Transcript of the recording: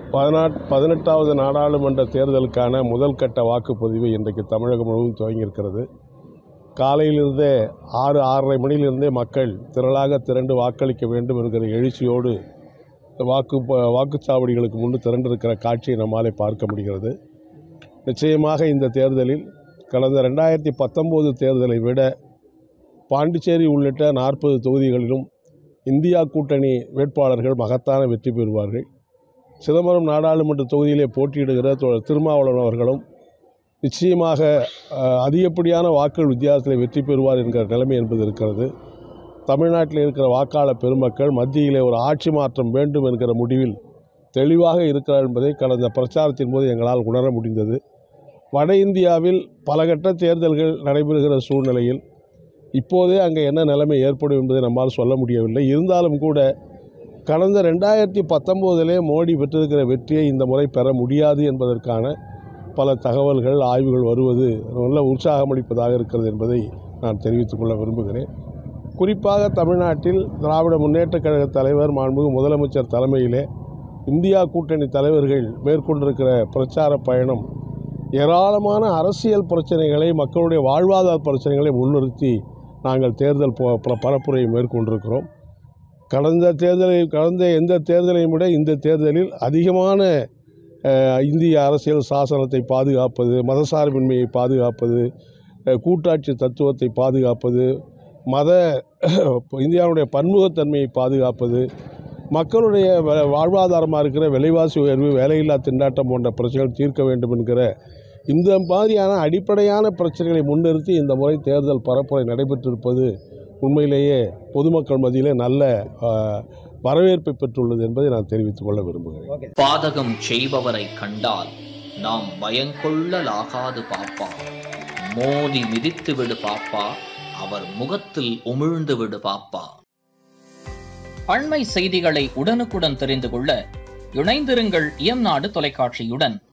பதினாட் பதினெட்டாவது நாடாளுமன்ற தேர்தலுக்கான முதல் கட்ட வாக்குப்பதிவு இன்றைக்கு தமிழகம் முழுவதும் துவங்கியிருக்கிறது காலையிலிருந்தே ஆறு ஆறரை மணியிலிருந்தே மக்கள் திரளாக திரண்டு வாக்களிக்க வேண்டும் என்கிற எழுச்சியோடு வாக்கு வாக்குச்சாவடிகளுக்கு முன்பு திரண்டிருக்கிற காட்சியை நம்மாலே பார்க்க முடிகிறது நிச்சயமாக இந்த தேர்தலில் கடந்த ரெண்டாயிரத்தி பத்தொம்போது தேர்தலை விட பாண்டிச்சேரி உள்ளிட்ட நாற்பது தொகுதிகளிலும் இந்தியா கூட்டணி வேட்பாளர்கள் மகத்தான வெற்றி பெறுவார்கள் சிதம்பரம் நாடாளுமன்ற தொகுதியிலே போட்டியிடுகிற தொ- திருமாவளவன் அவர்களும் நிச்சயமாக அஹ், அதிகப்படியான வாக்குகள் வித்தியாசத்தில் வெற்றி பெறுவார் என்கிற நிலைமை என்பது இருக்கிறது தமிழ்நாட்டில் இருக்கிற வாக்காளர் பெருமக்கள் மத்தியிலே ஒரு ஆட்சி மாற்றம் வேண்டும் என்கிற முடிவில் தெளிவாக இருக்கிறார் என்பதை கடந்த பிரச்சாரத்தின் போது எங்களால் உணர முடிந்தது வட இந்தியாவில் பல கட்ட தேர்தல்கள் நடைபெறுகிற சூழ்நிலையில் இப்போதே அங்கே என்ன நிலைமை ஏற்படும் என்பதை நம்மால் சொல்ல முடியவில்லை இருந்தாலும் கூட கடந்த ரெண்டாயிரத்தி பத்தொம்போதிலே மோடி பெற்றிருக்கிற வெற்றியை இந்த முறை பெற முடியாது என்பதற்கான பல தகவல்கள் ஆய்வுகள் வருவது நல்ல உற்சாகமளிப்பதாக இருக்கிறது என்பதை நான் தெரிவித்துக் கொள்ள விரும்புகிறேன் குறிப்பாக தமிழ்நாட்டில் திராவிட முன்னேற்றக் கழக தலைவர் மாண்புமிகு முதலமைச்சர் தலைமையிலே இந்தியா கூட்டணி தலைவர்கள் மேற்கொண்டிருக்கிற பிரச்சார பயணம் ஏராளமான அரசியல் பிரச்சனைகளை மக்களுடைய வாழ்வாதார பிரச்சனைகளை முன்னிறுத்தி நாங்கள் தேர்தல் ப- ப- பரப்புரையை மேற்கொண்டிருக்கிறோம் கடந்த தேர்தலை கடந்த எந்த தேர்தலையும் விட இந்த தேர்தலில் அதிகமான அஹ், இந்திய அரசியல் சாசனத்தை பாதுகாப்பது மதசார்பின்மையை பாதுகாப்பது அஹ், கூட்டாட்சி தத்துவத்தை பாதுகாப்பது மத இந்தியாவுடைய பன்முகத்தன்மையை பாதுகாப்பது மக்களுடைய வ- வாழ்வாதாரமாக இருக்கிற விலைவாசி உயர்வு வேலையில்லா திண்டாட்டம் போன்ற பிரச்சனைகள் தீர்க்க வேண்டும் என்கிற இந்த மாதிரியான அடிப்படையான பிரச்சனைகளை முன்னிறுத்தி இந்த முறை தேர்தல் பரப்புரை நடைபெற்றிருப்பது உண்மையிலேயே பொதுமக்கள் மத்தியிலே நல்ல அஹ், வரவேற்பை பெற்றுள்ளது என்பதை நான் தெரிவித்துக் கொள்ள விரும்புகிறேன் பாதகம் செய்பவரை கண்டால் நாம் பயங்கொள்ளலாகாது பாப்பா மோதி மிதித்து விடு பாப்பா அவர் முகத்தில் உமிழ்ந்து விடு பாப்பா அண்மை செய்திகளை உடனுக்குடன் தெரிந்து கொள்ள இணைந்திருங்கள் இயம்நாடு தொலைக்காட்சியுடன்